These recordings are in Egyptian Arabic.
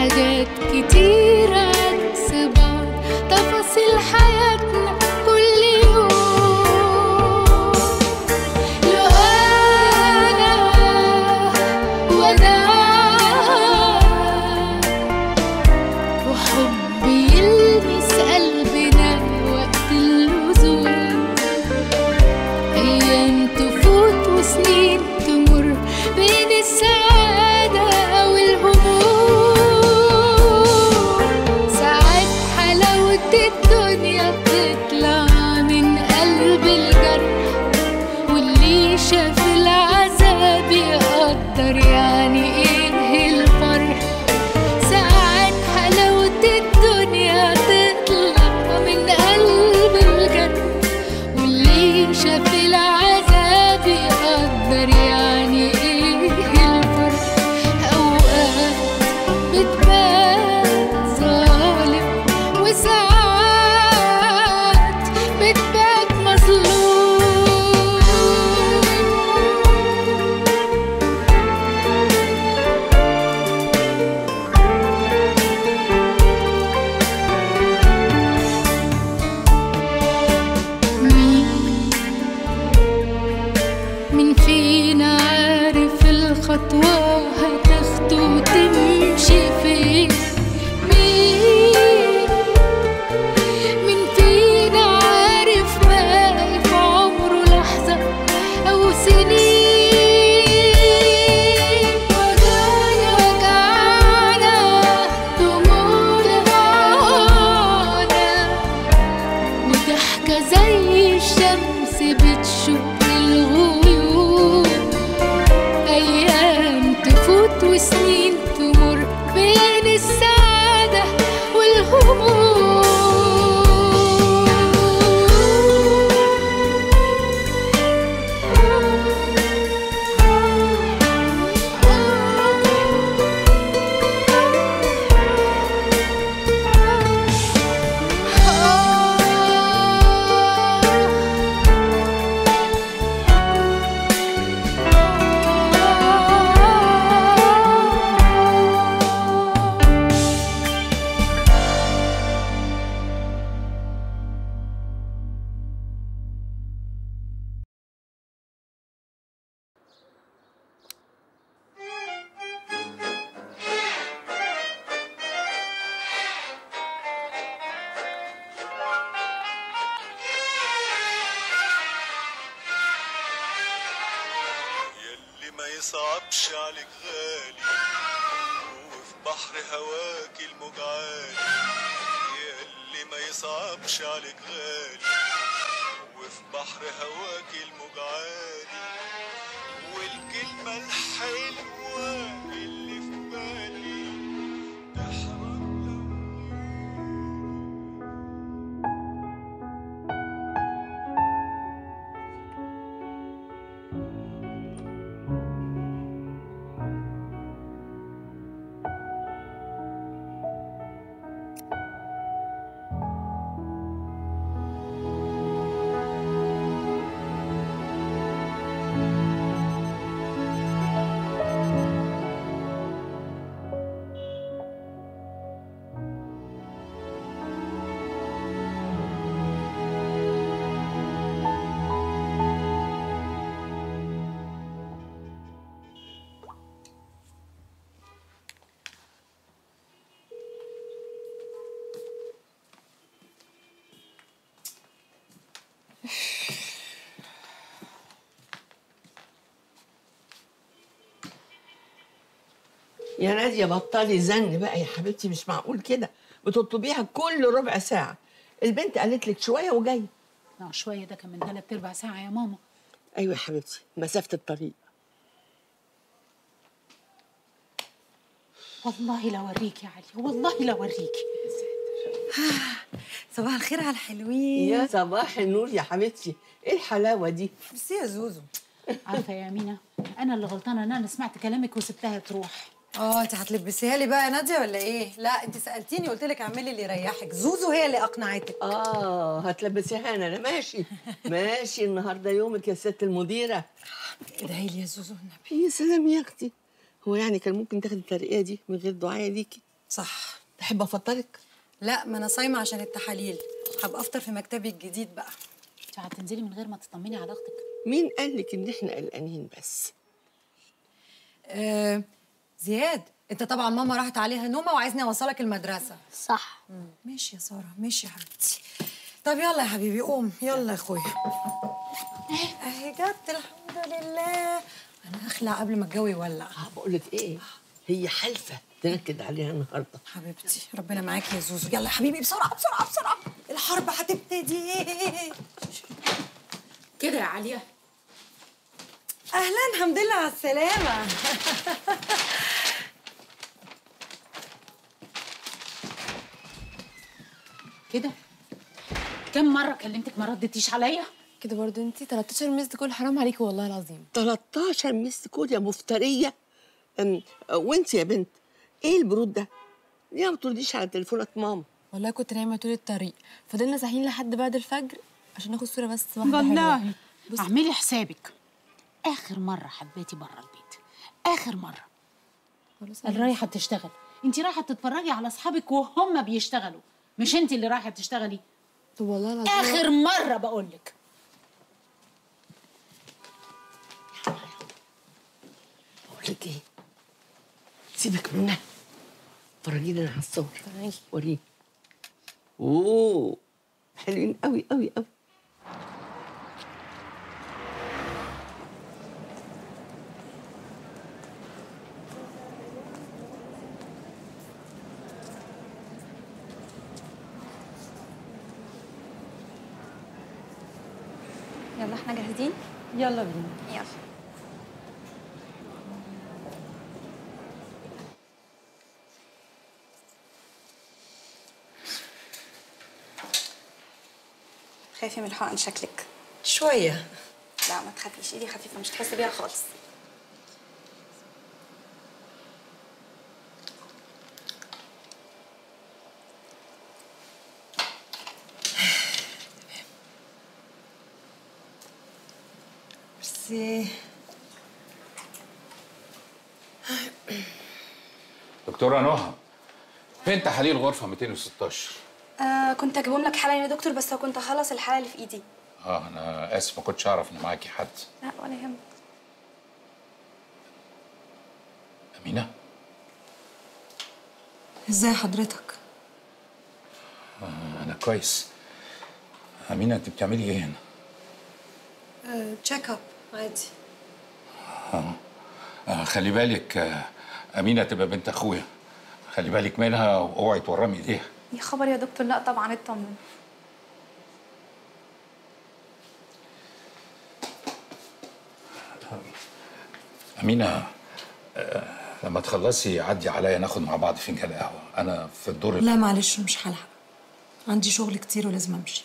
حاجات كتير عكس بعض تفاصيل حياتنا كل يوم لو أنا وأنا وحب يلمس قلبنا وقت اللزوم أيام تفوت وسنين تمر بين السعادة والهموم ساعات حلاوة الدنيا بتطلع من قلب الجرح واللي شاف العذاب يقدر يعني ايه الفرح ساعات حلاوة الدنيا تطلع من قلب الجرح واللي شاف العذاب يقدر يعني ايه الفرق اوقات بتبان ظالم وساعات بتبان مظلوم مين مين فينا عارف الخطوة هتاخده وتمشي فين مين مين فينا عارف باقي في عمره لحظة أو سنين وجعنا وجعنا دموعنا معانا وضحكة زي الشمس بتشق الغيوم أيام تفوت وسنين تمر بين السعادة يلي ما يصعبش عليك غالي وفي بحر هواك الموج عالي يلي ما يصعبش عليك غالي وفي بحر هواك الموج عالي والكلمة الحلوة اللي في بالي تحرق لو يا نادية بطلي زن بقى يا حبيبتي مش معقول كده بتطلبيها كل ربع ساعة البنت قالت لك شوية وجاية لا شوية ده كان من تلات أرباع ساعة يا ماما أيوة يا حبيبتي مسافة الطريق والله لا أوريك يا علي والله لا أوريك صباح الخير على الحلوين يا صباح النور يا حبيبتي ايه الحلاوة دي ميرسي يا زوزو عارفة يا أمينة أنا اللي غلطانة إن أنا سمعت كلامك وسبتها تروح اه انت هتلبسيها لي بقى يا ناديه ولا ايه لا انت سالتيني قلت لك اعملي اللي يريحك زوزو هي اللي اقنعتك اه هتلبسيها انا انا ماشي ماشي النهارده يومك يا ست المديرة ادعي لي يا زوزو النبي يا سلام يا اختي هو يعني كان ممكن تاخدي الترقية دي من غير دعاية ليكي صح تحب افطرك لا ما انا صايمه عشان التحاليل هبقى افطر في مكتبي الجديد بقى انت هتنزلي من غير ما تطمني على اختك مين قال لك ان احنا قلقانين بس آه زياد انت طبعا ماما راحت عليها نومه وعايزني اوصلك المدرسه صح ماشي يا ساره ماشي يا حبيبتي طب يلا يا حبيبي قوم يلا يا اخويا اهي جت الحمد لله انا هخلع قبل ما الجو يولع اه بقول لك ايه هي حلفه تنكد عليها النهارده حبيبتي ربنا معاكي يا زوزو يلا يا حبيبي بسرعه بسرعه بسرعه الحرب هتبتدي كده يا عليا اهلا الحمد لله على السلامه كده كم مره كلمتك ما ردتيش عليا كده برضو انتي 13 ميزد كل حرام عليكي والله العظيم 13 مس كود يا مفتريه أم، وانت يا بنت ايه البرود ده ليه ما بترديش على تليفونات ماما والله كنت نايمه طول الطريق فضلنا صاحيين لحد بعد الفجر عشان ناخد صوره بس واحده حلوه اعملي حسابك اخر مره حبيتي بره البيت اخر مره خلاص اللي رايحه تشتغل انت رايحه تتفرجي على اصحابك وهم بيشتغلوا مش انت اللي رايحه تشتغلي طب والله العظيم اخر مره بقول لك بقول لك ايه سيبك منها فرجيني على الصور تعالي. وريني اوه حلوين قوي قوي قوي يلا احنا جاهزين يلا بينا يلا خايفة من الحقن شكلك شويه لا ما تخافيش ايدي خفيفة مش هتحسي بيها خالص ميرسي دكتورة نهى فين تحاليل غرفة 216 آه كنت اجيبهم لك حالا يا دكتور بس كنت اخلص الحالة اللي في ايدي اه انا اسف ما كنتش اعرف ان معاكي حد لا ولا يهمك امينة ازاي حضرتك آه انا كويس امينة انت بتعملي ايه هنا تشيك اب عادي آه خلي بالك آه امينة تبقى بنت اخويا خلي بالك منها واوعي تورمي ايديها يا خبر يا دكتور لا طبعا اطمن امينة آه لما تخلصي عدي عليا ناخد مع بعض فنجان قهوة انا في الدور ال- لا معلش مش هلحق عندي شغل كتير ولازم امشي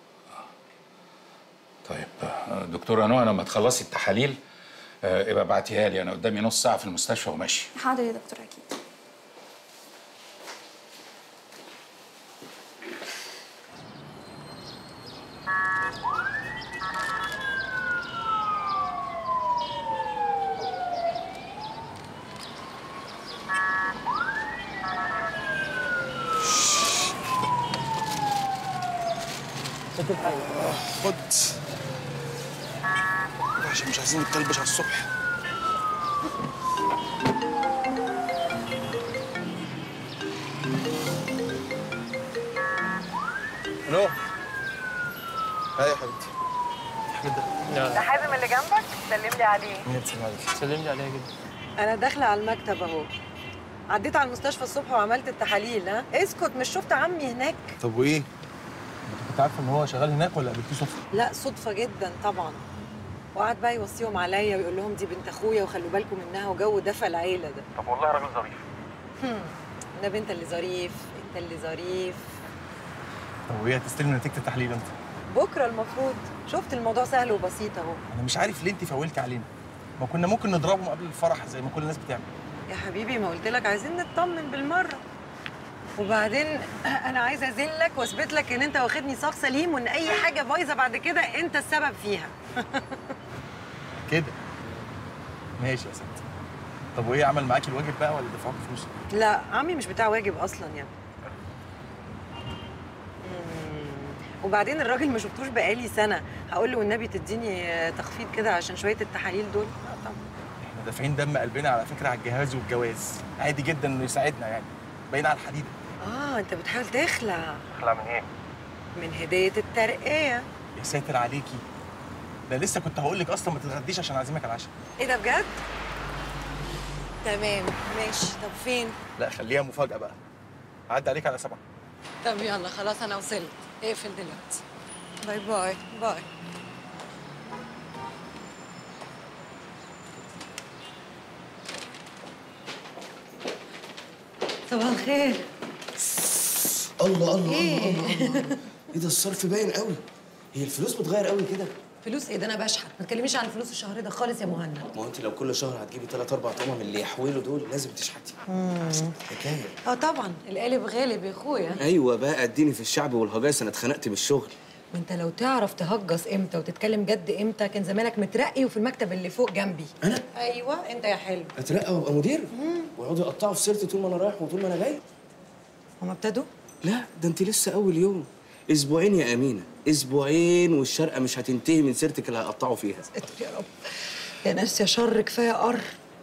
طيب آه، دكتورة نهى لما تخلصي التحاليل آه، ابقى ابعتيها لي انا قدامي نص ساعة في المستشفى وماشي حاضر يا دكتور اكيد خد عشان مش عايزين نتكلبش على الصبح الو هاي يا حبيبتي ده حازم اللي جنبك سلم لي عليه مين بتسلم عليك سلم لي عليها جدا انا داخله على المكتب اهو عديت على المستشفى الصبح وعملت التحاليل ها اسكت مش شفت عمي هناك طب وايه؟ انت كنت عارفه ان هو شغال هناك ولا قابلتيه صدفه؟ لا صدفه جدا طبعا وقعد بقى يوصيهم عليا ويقول لهم دي بنت اخويا وخلوا بالكم منها وجو دفى العيله ده طب والله راجل ظريف النبي انت اللي ظريف انت اللي ظريف طب وايه هتستلم نتيجه التحليل انت؟ بكره المفروض شفت الموضوع سهل وبسيط اهو انا مش عارف ليه انت فولتي علينا ما كنا ممكن نضربهم قبل الفرح زي ما كل الناس بتعمل يا حبيبي ما قلت لك عايزين نطمن بالمره وبعدين انا عايزه اذلك واثبت لك ان انت واخدني صاغ سليم وان اي حاجه بايظه بعد كده انت السبب فيها كده ماشي يا ستي طب وايه عمل معاكي الواجب بقى ولا دفعوك فلوس لا عمي مش بتاع واجب اصلا يعني مم. وبعدين الراجل ما شفتوش بقالي سنه هقول له والنبي تديني آه، تخفيض كده عشان شويه التحاليل دول لا طبعا احنا دافعين دم قلبنا على فكره على الجهاز والجواز عادي جدا انه يساعدنا يعني باين على الحديده اه انت بتحاول تخلع اخلع من ايه من هديه الترقيه يا ساتر عليكي ده لسه كنت هقول لك اصلا ما تتغديش عشان اعزمك على العشاء ايه ده بجد تمام ماشي طب فين لا خليها مفاجاه بقى عدى عليك على سبعه طب يلا خلاص انا وصلت اقفل دلوقتي باي باي باي صباح الخير الله الله إيه؟ الله الله الله ايه ده الصرف باين قوي هي الفلوس بتغير قوي كده فلوس ايه ده انا بشحت ما تكلميش عن فلوس الشهر ده خالص يا مهند ما هو انت لو كل شهر هتجيبي ثلاث اربع طمم اللي يحولوا دول لازم تشحتي حكايه اه طبعا القالب غالب يا اخويا ايوه بقى اديني في الشعب والهجاس انا اتخنقت من الشغل وانت لو تعرف تهجص امتى وتتكلم جد امتى كان زمانك مترقي وفي المكتب اللي فوق جنبي انا ايوه انت يا حلو اترقى وابقى مدير ويقعدوا يقطعوا في سيرتي طول ما انا رايح وطول ما انا جاي هما ابتدوا لا ده انت لسه اول يوم اسبوعين يا امينه اسبوعين والشرقه مش هتنتهي من سيرتك اللي هيقطعوا فيها يا رب يا ناس يا شر كفايه قر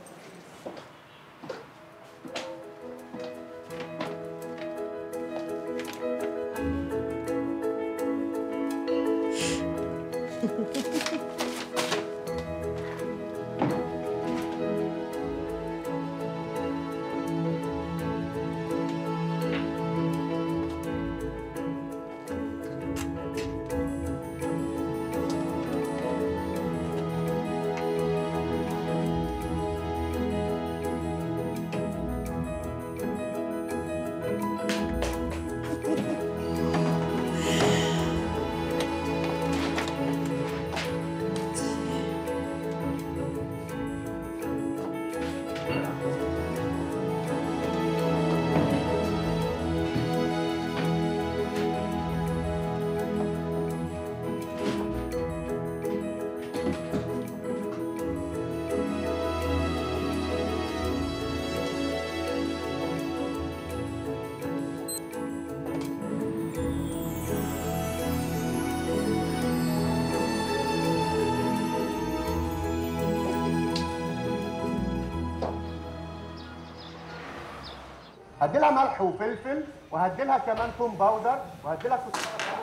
هدي لها ملح وفلفل وهدي لها كمان توم باودر وهدي لها كزبره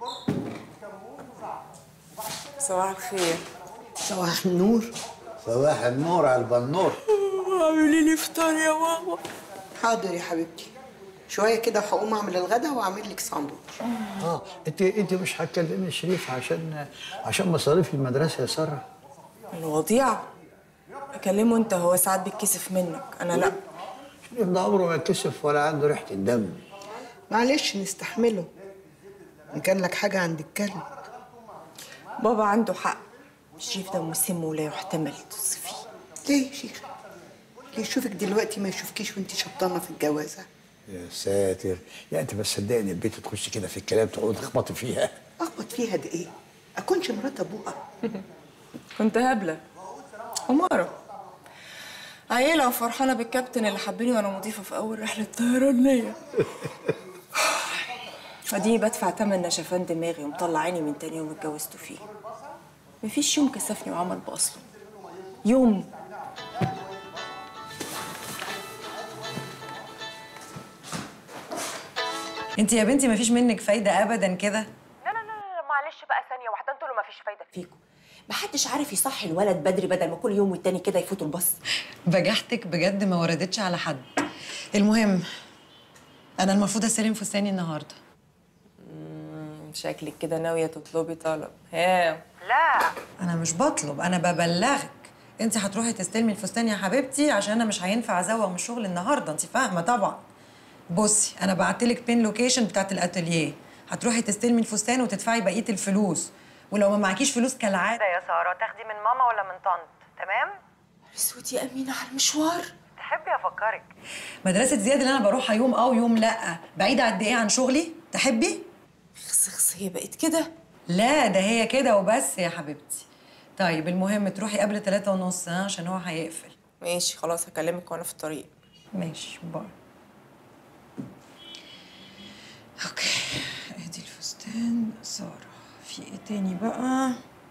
صباح الخير صباح النور صباح النور على البنور اعملي لي فطار يا ماما حاضر يا حبيبتي شويه كده هقوم اعمل الغدا واعمل لك ساندوتش اه انت انت مش هتكلمي شريف عشان عشان مصاريف المدرسه يا ساره الوضيع اكلمه انت هو ساعات بيتكسف منك انا لا شريف ده عمره ما يتكسف ولا عنده ريحه الدم معلش نستحمله ان كان لك حاجه عند الكلب بابا عنده حق شريف ده مسم ولا يحتمل تصفيه ليه يا شيخه ليه يشوفك دلوقتي ما يشوفكيش وانت شبطانه في الجوازه يا ساتر يا انت بس صدقني البيت تخش كده في الكلام تقعد تخبطي فيها اخبط فيها دي ايه اكونش مرات ابوها كنت هبله عمارة عيلة وفرحانة بالكابتن اللي حبني وانا مضيفة في أول رحلة طيران ليا اديني بدفع تمن نشفان دماغي ومطلع عيني من تاني يوم اتجوزته فيه مفيش يوم كسفني وعمل بأصله يوم انت يا بنتي مفيش منك فايده ابدا كده لا لا لا معلش بقى ثانية واحدة انتوا اللي مفيش فايدة فيكم محدش عارف يصحي الولد بدري بدل ما كل يوم والتاني كده يفوتوا الباص بجحتك بجد ما وردتش على حد المهم انا المفروض استلم فستاني النهارده شكلك كده ناوية تطلبي طلب ها لا انا مش بطلب انا ببلغك انت هتروحي تستلمي الفستان يا حبيبتي عشان انا مش هينفع ازوغ من الشغل النهارده انت فاهمه طبعا بصي انا بعتلك بين لوكيشن بتاعت الاتelier هتروحي تستلمي الفستان وتدفعي بقيه الفلوس ولو ما معكيش فلوس كالعاده ده يا سارة تاخدي من ماما ولا من طنط تمام اسود يا أمينة على المشوار تحبي افكرك مدرسه زياد اللي انا بروحها يوم اه ويوم لا بعيده قد ايه عن شغلي تحبي خص خص هي بقت كده لا ده هي كده وبس يا حبيبتي طيب المهم تروحي قبل ثلاثة ونص ها عشان هو هيقفل ماشي خلاص هكلمك وانا في الطريق ماشي باي اوكي ادي الفستان سارة في ايه تاني بقى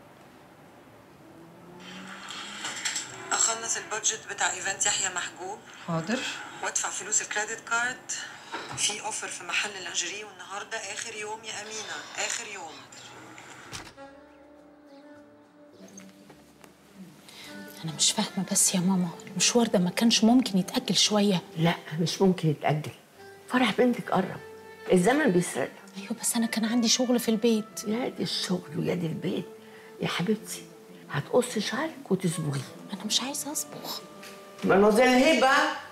اخلص البادجت بتاع ايفنت يحيى محجوب حاضر وادفع فلوس الكريدت كارد في اوفر في محل لانجري والنهارده اخر يوم يا امينه اخر يوم انا مش فاهمه بس يا ماما المشوار ده ما كانش ممكن يتاجل شويه لا مش ممكن يتأجل فرح بنتك قرب الزمن بيسرق ايوه بس انا كان عندي شغل في البيت يا دي الشغل ويا دي البيت يا حبيبتي هتقصي شعرك وتصبغيه انا مش عايزه اصبغ مانوزيل هبه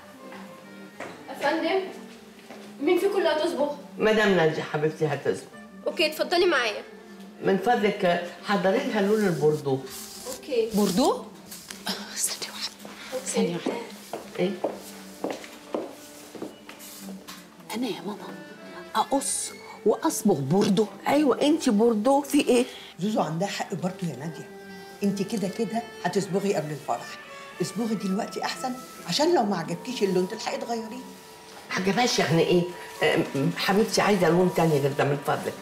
افندم مين فيكم اللي هتصبغ مدام نادية حبيبتي هتصبغ اوكي اتفضلي معايا من فضلك حضري لها لون البوردو اوكي بوردو ثانيه واحده ثانيه واحده ايه انا يا ماما اقص واصبغ بوردو ايوه انت بوردو في ايه زوزو عندها حق برضه يا ناديه انت كده كده هتصبغي قبل الفرح اصبغي دلوقتي احسن عشان لو ما عجبكيش اللون تلحقي تغيريه عجبهاش يعني ايه أم، حبيبتي عايزه لون تاني غير ده من فضلك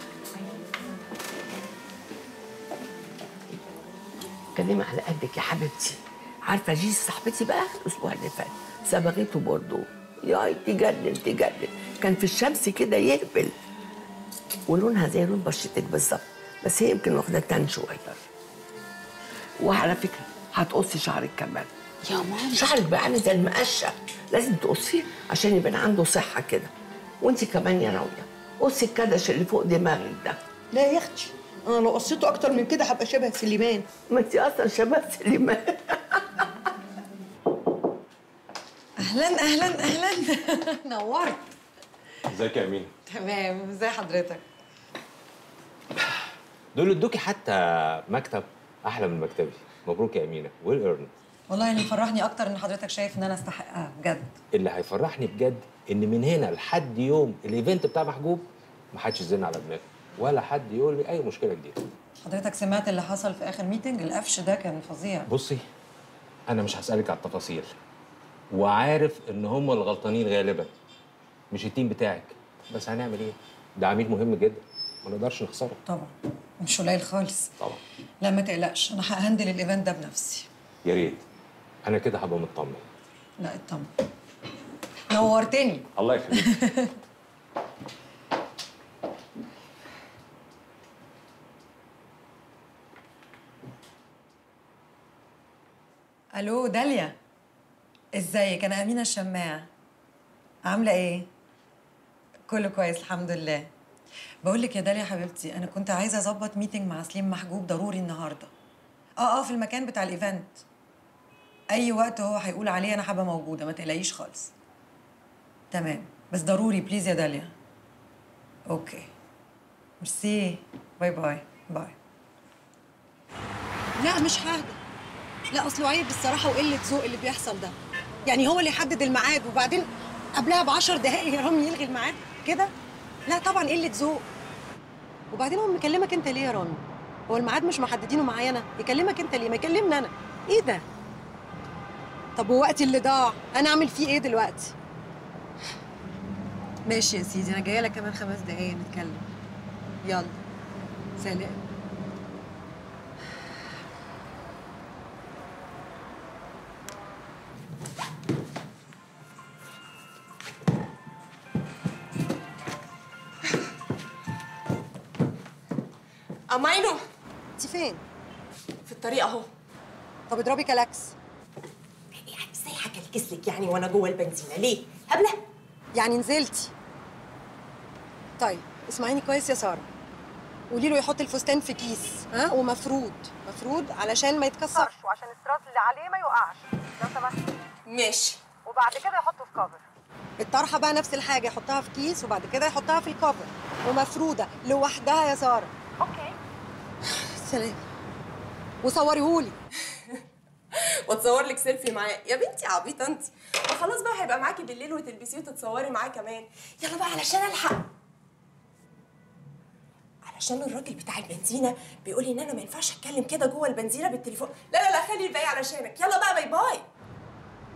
كلمة على قدك يا حبيبتي عارفه جيس صاحبتي بقى الاسبوع اللي فات صبغته بوردو ياي تجنن تجنن كان في الشمس كده يهبل ولونها زي لون بشرتك بالظبط بس هي يمكن واخده تان شويه وعلى فكره هتقصي شعرك كمان يا ماما شعرك بقى عامل زي المقشه لازم تقصيه عشان يبقى عنده صحه كده وانت كمان يا راويه قصي الكدش اللي فوق دماغك ده لا يا اختي انا لو قصيته اكتر من كده هبقى شبه سليمان ما انت اصلا شبه سليمان اهلا اهلا اهلا نورت ازيك يا امين تمام ازي حضرتك دول ادوكي حتى مكتب احلى من مكتبي مبروك يا امينه ويل ايرن والله اللي يفرحني اكتر ان حضرتك شايف ان انا استحقها بجد اللي هيفرحني بجد ان من هنا لحد يوم الايفنت بتاع محجوب ما حدش يزن على دماغي ولا حد يقول لي اي مشكله جديده حضرتك سمعت اللي حصل في اخر ميتنج القفش ده كان فظيع بصي انا مش هسالك على التفاصيل وعارف ان هم الغلطانين غالبا مش التيم بتاعك بس هنعمل ايه ده عميل مهم جدا ما نقدرش نخسره طبعا مش قليل خالص طبعا لا ما تقلقش انا ههندل الايفنت ده بنفسي يا ريت انا كده هبقى مطمن لا اطمن نورتني الله يخليك الو داليا ازيك انا امينه الشماع عامله ايه كله كويس الحمد لله بقول لك يا داليا حبيبتي انا كنت عايزه اظبط ميتنج مع سليم محجوب ضروري النهارده اه اه في المكان بتاع الايفنت اي وقت هو هيقول عليه انا هبقى موجوده ما تقلقيش خالص تمام بس ضروري بليز يا داليا اوكي ميرسي باي باي باي لا مش ههدى لا اصله عيب الصراحه وقله ذوق اللي بيحصل ده يعني هو اللي يحدد الميعاد وبعدين قبلها ب 10 دقائق يا رامي يلغي الميعاد كده لا طبعا قله ذوق وبعدين هو مكلمك انت ليه يا رامي هو الميعاد مش محددينه معايا انا يكلمك انت ليه ما يكلمني انا ايه ده طب ووقتي اللي ضاع انا اعمل فيه ايه دلوقتي ماشي يا سيدي انا جايه لك كمان خمس دقايق نتكلم يلا سلام امينو انت فين في الطريق اهو طب اضربي كلاكس يعني ازاي هكلكس لك يعني وانا جوه البنزينه ليه؟ هبله يعني نزلتي طيب اسمعيني كويس يا ساره قولي له يحط الفستان في كيس ها ومفرود مفرود علشان ما يتكسرش وعشان الستراس اللي عليه ما يقعش لو سمحت ماشي وبعد كده يحطه في كفر الطرحه بقى نفس الحاجه يحطها في كيس وبعد كده يحطها في الكفر ومفروده لوحدها يا ساره اوكي سلام وصوريهولي واتصور لك سيلفي معاه يا بنتي عبيطه انت ما خلاص بقى هيبقى معاكي بالليل وتلبسيه وتتصوري معاه كمان يلا بقى علشان الحق علشان الراجل بتاع البنزينه بيقول لي ان انا ما ينفعش اتكلم كده جوه البنزينه بالتليفون لا لا لا خلي الباقي علشانك يلا بقى باي باي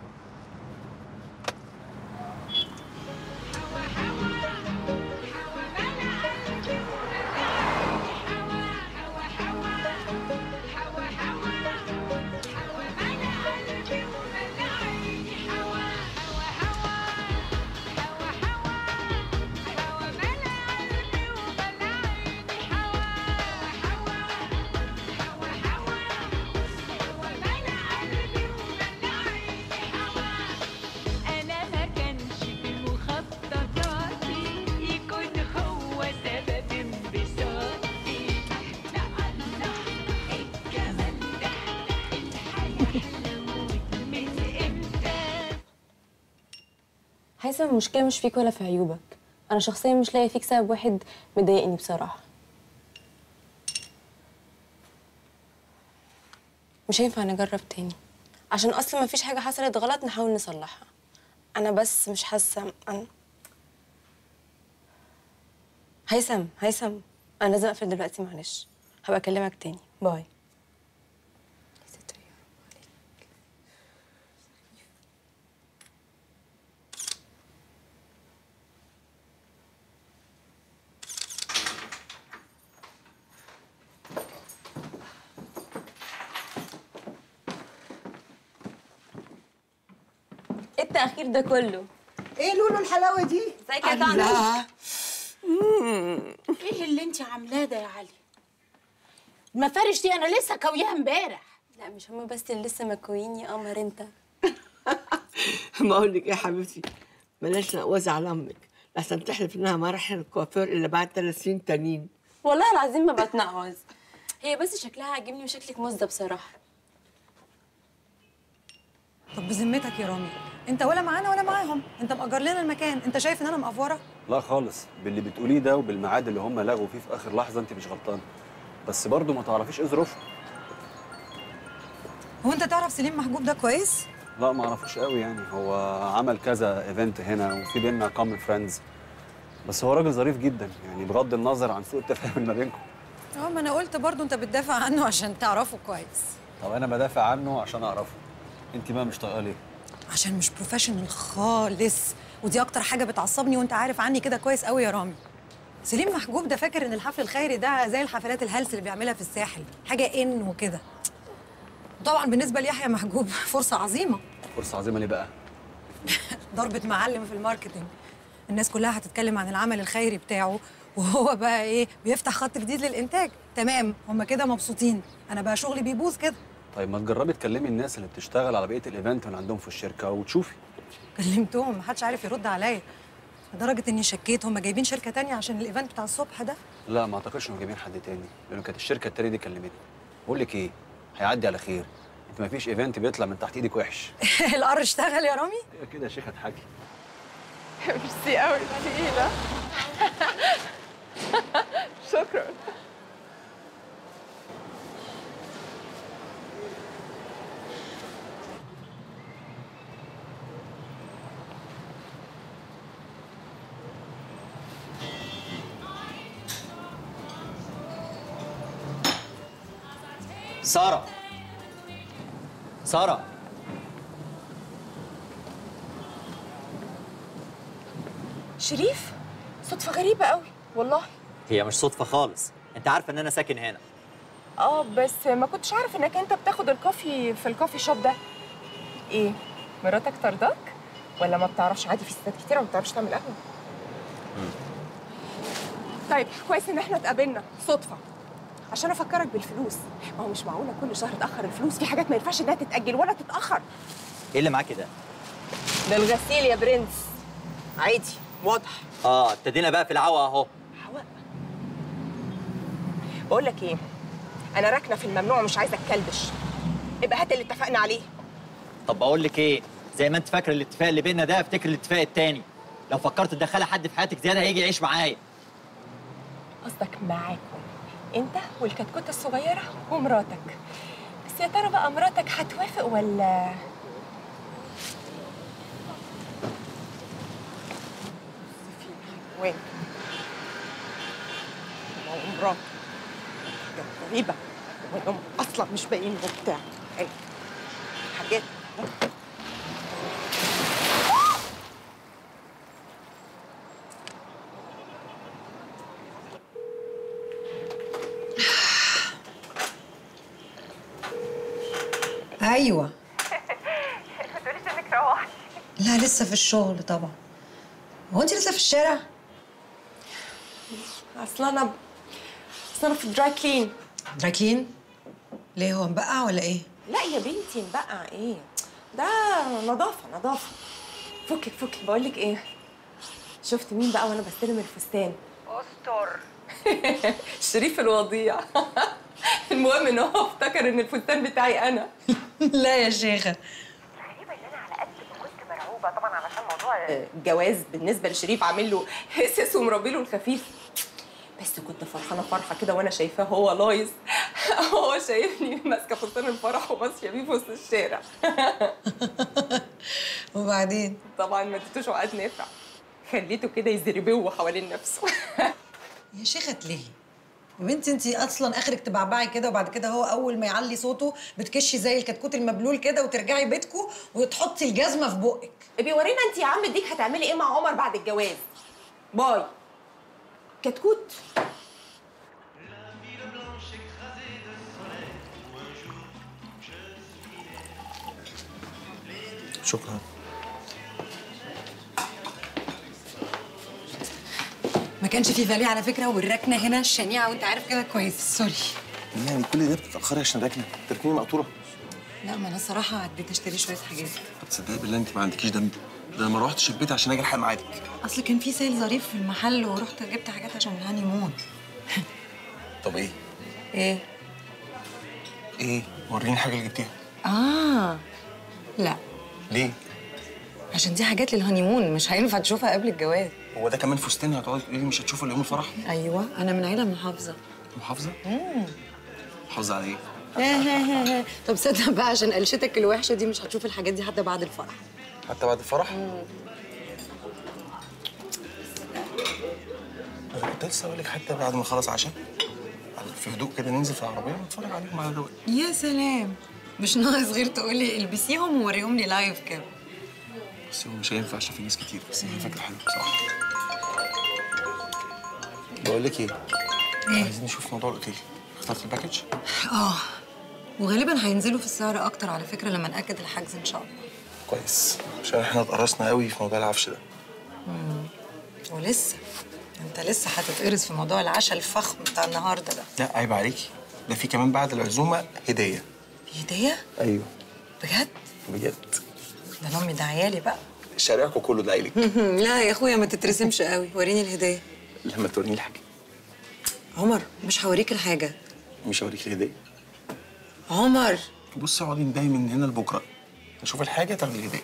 هيثم المشكله مش فيك ولا في عيوبك انا شخصيا مش لاقي فيك سبب واحد مضايقني بصراحه مش هينفع نجرب تاني عشان اصلا مفيش حاجه حصلت غلط نحاول نصلحها انا بس مش حاسه انا هيثم هيثم انا لازم اقفل دلوقتي معلش هبقى اكلمك تاني باي ايه التأخير ده كله؟ ايه لولو الحلاوه دي؟ ازيك يا الله. طنط؟ ايه اللي انت عاملاه ده يا علي المفارش دي انا لسه كوياها امبارح لا مش هما بس اللي لسه مكويين يا قمر انت ما اقول لك ايه يا حبيبتي بلاش نقوز على امك لحسن تحلف انها ما راح الكوافير الا بعد ثلاث سنين تانيين والله العظيم ما بتنقص هي بس شكلها عاجبني وشكلك مزه بصراحه طب بذمتك يا رامي انت ولا معانا ولا معاهم انت مأجر لنا المكان انت شايف ان انا مقفوره لا خالص باللي بتقوليه ده وبالميعاد اللي هم لغوا فيه في اخر لحظه انت مش غلطانه بس برضه ما تعرفيش ايه ظروفهم هو انت تعرف سليم محجوب ده كويس لا ما اعرفوش قوي يعني هو عمل كذا ايفنت هنا وفي بينا كومن فريندز بس هو راجل ظريف جدا يعني بغض النظر عن سوء التفاهم اللي ما بينكم اه ما انا قلت برضو انت بتدافع عنه عشان تعرفه كويس طب انا بدافع عنه عشان اعرفه انت بقى مش طايقاه ليه عشان مش بروفيشنال خالص ودي اكتر حاجه بتعصبني وانت عارف عني كده كويس قوي يا رامي سليم محجوب ده فاكر ان الحفل الخيري ده زي الحفلات الهلس اللي بيعملها في الساحل حاجه ان وكده طبعا بالنسبه ليحيى محجوب فرصه عظيمه فرصه عظيمه ليه بقى ضربة معلم في الماركتينج الناس كلها هتتكلم عن العمل الخيري بتاعه وهو بقى ايه بيفتح خط جديد للانتاج تمام هم كده مبسوطين انا بقى شغلي بيبوظ كده طيب ما تجربي تكلمي الناس اللي بتشتغل على بقيه الايفنت اللي عندهم في الشركه وتشوفي كلمتهم محدش عارف يرد عليا لدرجه اني شكيت هم جايبين شركه تانية عشان الايفنت بتاع الصبح ده لا ما اعتقدش انهم جايبين حد تاني لانه كانت الشركه التانية دي كلمتني بقول لك ايه هيعدي على خير انت ما فيش ايفنت بيطلع من تحت ايدك وحش القر اشتغل يا رامي هي كده يا شيخ هتحكي ميرسي قوي تقيلة شكرا سارة سارة شريف صدفة غريبة قوي والله هي مش صدفة خالص انت عارفة ان انا ساكن هنا اه بس ما كنتش عارف انك انت بتاخد الكوفي في الكوفي شوب ده ايه مراتك طرداك ولا ما بتعرفش عادي في ستات كتيرة ما بتعرفش تعمل قهوة طيب كويس ان احنا اتقابلنا صدفة عشان افكرك بالفلوس ما هو مش معقولة كل شهر تأخر الفلوس في حاجات ما ينفعش انها تتأجل ولا تتأخر ايه اللي معاكي ده ده الغسيل يا برنس عادي واضح اه ابتدينا بقى في العوا اهو بقول لك ايه انا راكنه في الممنوع ومش عايزه اتكلبش يبقى هات اللي اتفقنا عليه طب بقول لك ايه زي ما انت فاكره الاتفاق اللي بينا ده افتكر الاتفاق التاني لو فكرت تدخلي حد في حياتك زياده هيجي يعيش معايا قصدك معاكم انت والكتكوته الصغيره ومراتك بس يا ترى بقى مراتك هتوافق ولا وين مراتك غريبة وانهم اصلا مش باقيين وبتاع ايه حاجات ايوه ما تقوليش انك روحتي لا لسه في الشغل طبعا هو انت لسه في الشارع اصل انا اصل انا في دراي كلين دراي كلين ليه هو مبقع ولا ايه لا يا بنتي مبقع ايه ده نظافة نظافة فكك فكك بقول لك ايه شفت مين بقى وانا بستلم الفستان استر شريف الوضيع المهم ان هو افتكر ان الفستان بتاعي انا لا يا شيخه الغريبه ان انا على قد ما كنت مرعوبه بقى طبعا علشان موضوع الجواز بالنسبه لشريف عامل له هسس ومربي له الخفيف بس كنت فرحانه فرحه كده وانا شايفاه هو لايص هو شايفني ماسكه فستان الفرح وماشيه بيه في وسط الشارع وبعدين طبعا ما اديتوش عقد نافع خليته كده يزربوه حوالين نفسه يا شيخة ليه؟ يا بنتي انت اصلا اخرك تبعبعي كده وبعد كده هو اول ما يعلي صوته بتكشي زي الكتكوت المبلول كده وترجعي بيتكو وتحطي الجزمه في بقك بيورينا انت يا عم ديك هتعملي ايه مع عمر بعد الجواز باي كتكوت شكرا ما كانش في فالي على فكره والركنه هنا شنيعه وانت عارف كده كويس سوري يعني كل ده بتتاخري عشان راكنه تركني مقطوره لا ما انا الصراحه عديت اشتري شويه حاجات طب تصدقي بالله انت ما عندكيش دم ده انا ما روحتش البيت عشان اجي الحق ميعادك اصل كان في سيل ظريف في المحل ورحت جبت حاجات عشان الهاني مون طب ايه ايه ايه وريني الحاجه اللي جبتيها اه لا ليه عشان دي حاجات للهانيمون مش هينفع تشوفها قبل الجواز هو ده كمان فستان هتقعدي تقولي لي مش هتشوفه اليوم الفرح ايوه انا من عيله محافظه محافظه امم محافظه على ايه طب صدق بقى عشان قلشتك الوحشه دي مش هتشوف الحاجات دي حتى بعد الفرح حتى بعد الفرح انا كنت لسه اقول لك حتى بعد ما نخلص عشاء في هدوء كده ننزل في العربيه ونتفرج عليهم على الرواق يا سلام مش ناقص غير تقولي البسيهم ووريهم لي لايف كده بس هو مش هينفع عشان في ناس كتير بس هي فكره حلوه بصراحه بقول لك ايه ايه عايزين نشوف موضوع الاوتيل اخترت الباكج اه وغالبا هينزلوا في السعر اكتر على فكره لما ناكد الحجز ان شاء الله كويس عشان احنا اتقرصنا قوي في موضوع العفش ده مم. ولسه انت لسه هتتقرص في موضوع العشاء الفخم بتاع النهارده ده لا عيب عليكي ده في كمان بعد العزومه هديه هديه ايوه بجد بجد ده انا امي دعيالي بقى شارعكم كله داعي لك لا يا اخويا ما تترسمش قوي وريني الهديه لما توريني الحاجه عمر مش هوريك الحاجه مش هوريك الهديه عمر بص اقعدي نداي من هنا لبكره نشوف الحاجه تاخدي الهديه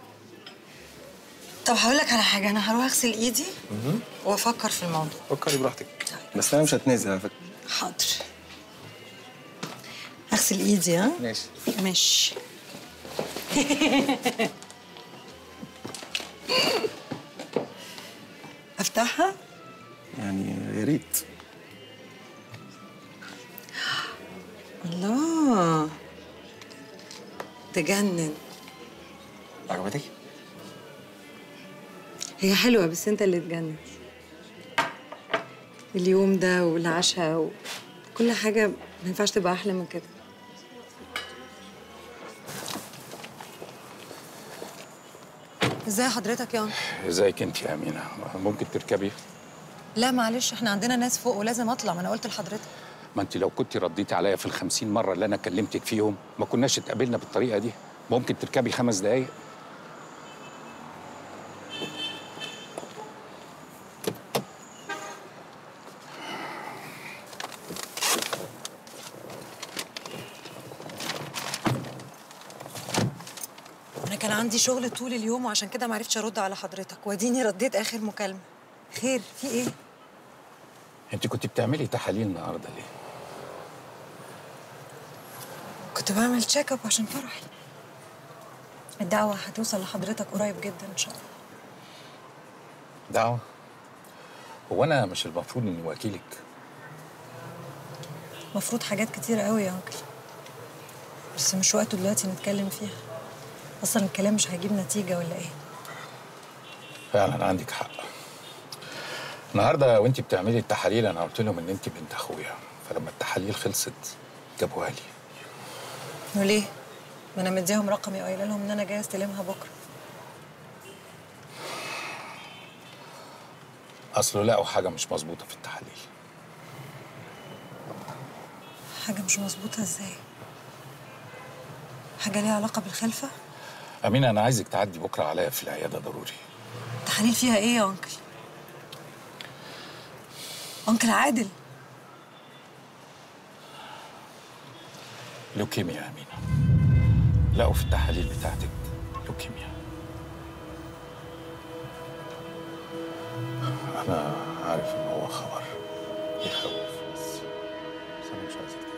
طب هقول لك على حاجه انا هروح اغسل ايدي وافكر في الموضوع فكري براحتك بس انا مش هتنازل على فكره حاضر اغسل ايدي ها ماشي ماشي افتحها يعني يا ريت الله تجنن عجبتك هي حلوه بس انت اللي تجنن اليوم ده والعشاء وكل حاجه ما ينفعش تبقى احلى من كده ازاي حضرتك يا عمر؟ ازيك انت يا امينه ممكن تركبي لا معلش احنا عندنا ناس فوق ولازم اطلع ما انا قلت لحضرتك ما انت لو كنت رديتي عليا في الخمسين مره اللي انا كلمتك فيهم ما كناش اتقابلنا بالطريقه دي ممكن تركبي خمس دقايق انا كان عندي شغل طول اليوم وعشان كده ما عرفتش ارد على حضرتك واديني رديت اخر مكالمه خير في ايه انت كنت بتعملي تحاليل النهارده ليه كنت بعمل تشيك اب عشان فرحي الدعوه هتوصل لحضرتك قريب جدا ان شاء الله دعوه هو انا مش المفروض اني وكيلك مفروض حاجات كتيرة قوي يا انكل بس مش وقته دلوقتي نتكلم فيها اصلا الكلام مش هيجيب نتيجه ولا ايه فعلا عندك حق النهارده وانت بتعملي التحاليل انا قلت لهم ان انت بنت اخويا فلما التحاليل خلصت جابوها لي وليه ما انا مديهم رقمي وقايله لهم ان انا جايه استلمها بكره اصله لقوا حاجه مش مظبوطه في التحاليل حاجه مش مظبوطه ازاي حاجه ليها علاقه بالخلفه امينه انا عايزك تعدي بكره عليا في العياده ضروري التحاليل فيها ايه يا انكل انكل عادل لوكيميا يا امينه لقوا في التحاليل بتاعتك لوكيميا انا عارف ان هو خبر يخوف بس بس انا مش عايزك